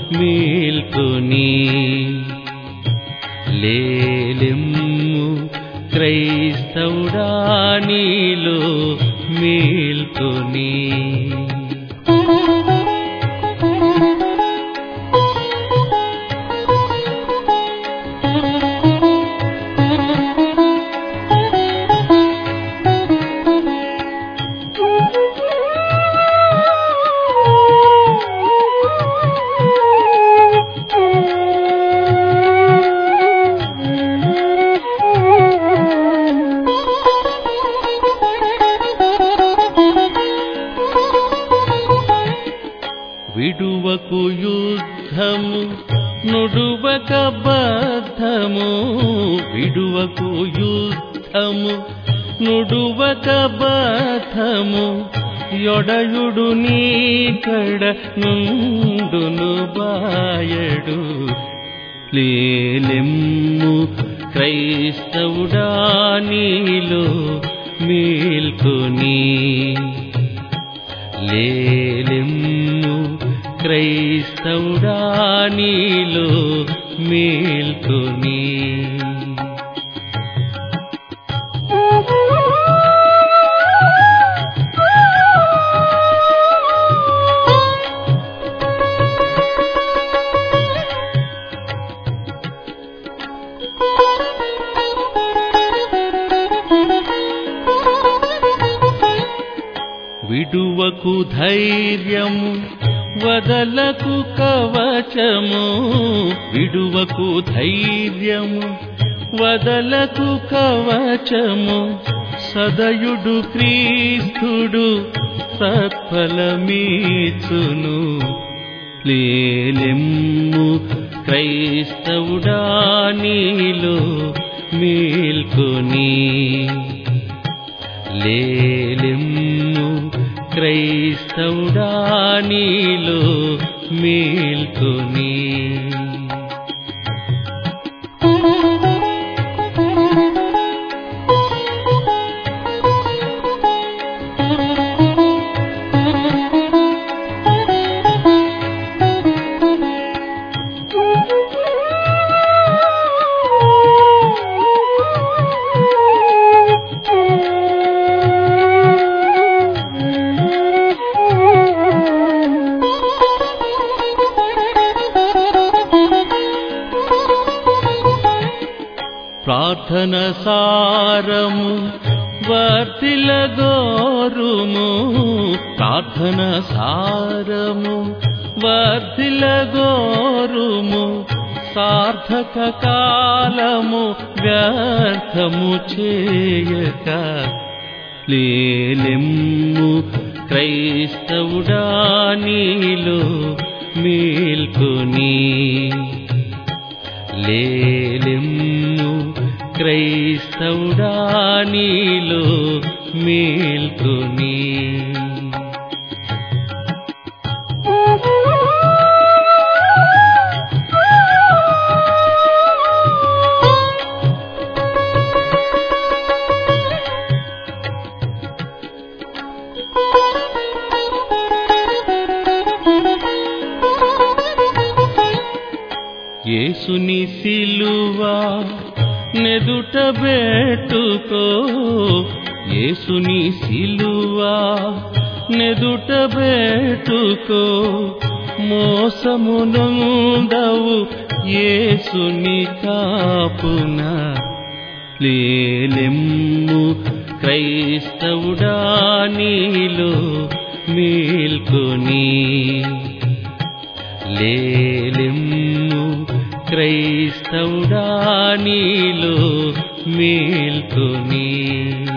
మేల్కొని లేలెమ్ము క్రైస్తవుడా నీలో మేల్కొని విడువకు యుద్ధము నుడువక బద్ధము విడువకు యుద్ధము నుడువక బద్ధము యొడయుడు నీకడ నుండును బాయడు లేలెమ్ము క్రైస్తవుడా నీలో మేల్కొని లేలెమ్ము క్రైస్తవుడా నీలో మేల్కొని విడువకు ధైర్యము వదలకు కవచము విడువకు ధైర్యము వదలకు కవచము సదయుడు క్రీస్తుడు సత్ఫలమీచును లేలెమ్ము క్రైస్తవుడా నీలో మేల్కొని లేలెమ్ము క్రైస్తవుడా నీలో మేల్కొని ప్రార్థన సారము వర్తిల గోరుము ప్రార్థన సారము వర్తిల గోరుము సార్థక కాలము వ్యర్థము చేయక లేలెమ్ము క్రైస్తవుడా నీలో మేల్కొని లేలెమ్ము క్రైస్తవుడా నీలో మేల్కొని యేసుని సిలువా నెదుట బెట్టుకో యేసుని సిలువా నెదుట బెట్టుకో మోసమునందవు యేసుని కాపున లేలెమ్ము క్రైస్తవుడా నీలో మేల్కొని లేలెమ్ము క్రైస్తవుడా నీలో మేల్కొని